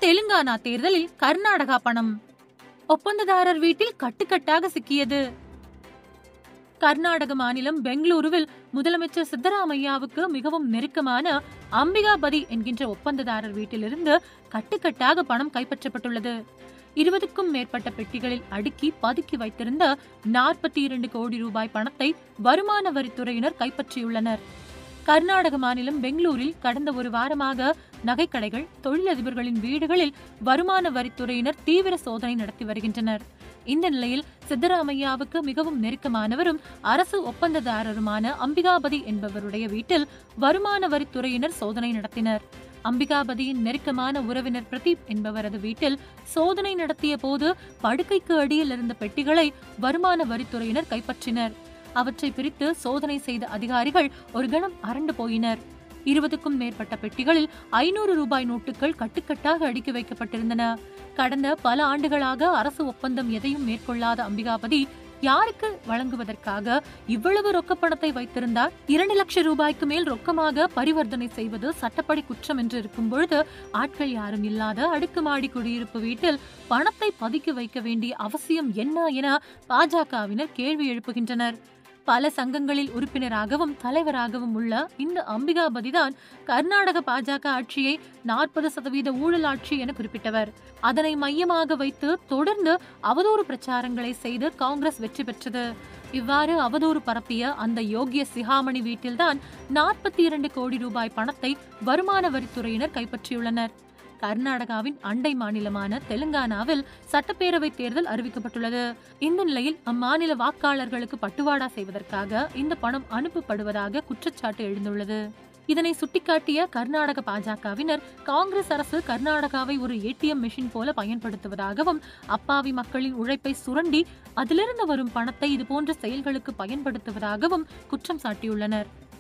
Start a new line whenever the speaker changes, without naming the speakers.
தெலுங்கானா தேர்தலில் கர்நாடகா பணம் ஒப்பந்ததாரர் வீட்டில் கட்டுக்கட்டாக சிக்கியது கர்நாடக மாநிலம் பெங்களூருவில் முதலமைச்சர் சித்தராமையாவுக்கு மிகவும் நெருக்கமான அம்பிகாபதி என்கின்ற ஒப்பந்ததாரர் வீட்டிலிருந்து கட்டுக்கட்டாக பணம் கைப்பற்றப்பட்டுள்ளது இருபதுக்கும் மேற்பட்ட பெட்டிகளில் அடுக்கி பதுக்கி வைத்திருந்த நாற்பத்தி இரண்டு கோடி ரூபாய் பணத்தை வருமான வரித்துறையினர் கைப்பற்றியுள்ளனர் கர்நாடக மாநிலம் பெங்களூரில் கடந்த ஒரு வாரமாக நகைக்கடைகள் தொழிலதிபர்களின் வீடுகளில் வருமான வரித்துறையினர் தீவிர சோதனை நடத்தி வருகின்றனர் இந்த நிலையில் சித்தராமையாவுக்கு மிகவும் நெருக்கமானவரும் அரசு ஒப்பந்ததாரருமான அம்பிகாபதி என்பவருடைய வீட்டில் வருமான வரித்துறையினர் சோதனை நடத்தினர் அம்பிகாபதியின் நெருக்கமான உறவினர் பிரதீப் என்பவரது வீட்டில் சோதனை நடத்திய போது படுக்கைக்கு அடியில் இருந்த பெட்டிகளை வருமான வரித்துறையினர் கைப்பற்றினர் அவற்றை பிரித்து சோதனை செய்த அதிகாரிகள் ஒரு கணம் அரண்டு போயினர் இருபதுக்கும் மேற்பட்ட பெட்டிகளில் ஐநூறு ரூபாய் நோட்டுகள் கட்டுக்கட்டாக அடுக்கி வைக்கப்பட்டிருந்தன கடந்த பல ஆண்டுகளாக அரசு ஒப்பந்தம் எதையும் மேற்கொள்ளாத அம்பிகாபதி யாருக்கு வழங்குவதற்காக இவ்வளவு ரொக்க பணத்தை வைத்திருந்தார் இரண்டு லட்சம் ரூபாய்க்கு மேல் ரொக்கமாக பரிவர்த்தனை செய்வது சட்டப்படி குற்றம் என்று இருக்கும் பொழுது ஆட்கள் யாரும் இல்லாத அடுக்குமாடி குடியிருப்பு வீட்டில் பணத்தை பதுக்கி வைக்க வேண்டிய அவசியம் என்ன என பாஜகவினர் கேள்வி எழுப்புகின்றனர் பல சங்கங்களில் உறுப்பினராகவும் தலைவராகவும் உள்ள இந்த அம்பிகாபதிதான் கர்நாடக பாஜக ஆட்சியை நாற்பது சதவீத ஊழல் ஆட்சி என குறிப்பிட்டவர் அதனை மையமாக வைத்து தொடர்ந்து அவதூறு பிரச்சாரங்களை செய்து காங்கிரஸ் வெற்றி பெற்றது இவ்வாறு அவதூறு பரப்பிய அந்த யோகிய சிகாமணி வீட்டில்தான் நாற்பத்தி இரண்டு கோடி ரூபாய் பணத்தை வருமான வரித்துறையினர் கைப்பற்றியுள்ளனர் கர்நாடகாவின் அண்டை மாநிலமான தெலுங்கானாவில் சட்டப்பேரவை தேர்தல் அறிவிக்கப்பட்டுள்ளது இந்த நிலையில் அம்மாநில வாக்காளர்களுக்கு பட்டுவாடா செய்வதற்காக இந்த பணம் அனுப்பப்படுவதாக குற்றச்சாட்டு எழுந்துள்ளது இதனை சுட்டிக்காட்டிய கர்நாடக பாஜகவினர் காங்கிரஸ் அரசு கர்நாடகாவை ஒரு ஏடிஎம் மெஷின் போல பயன்படுத்துவதாகவும் அப்பாவி மக்களின் உழைப்பை சுரண்டி அதிலிருந்து வரும் பணத்தை இதுபோன்ற செயல்களுக்கு பயன்படுத்துவதாகவும் குற்றம் சாட்டியுள்ளனர்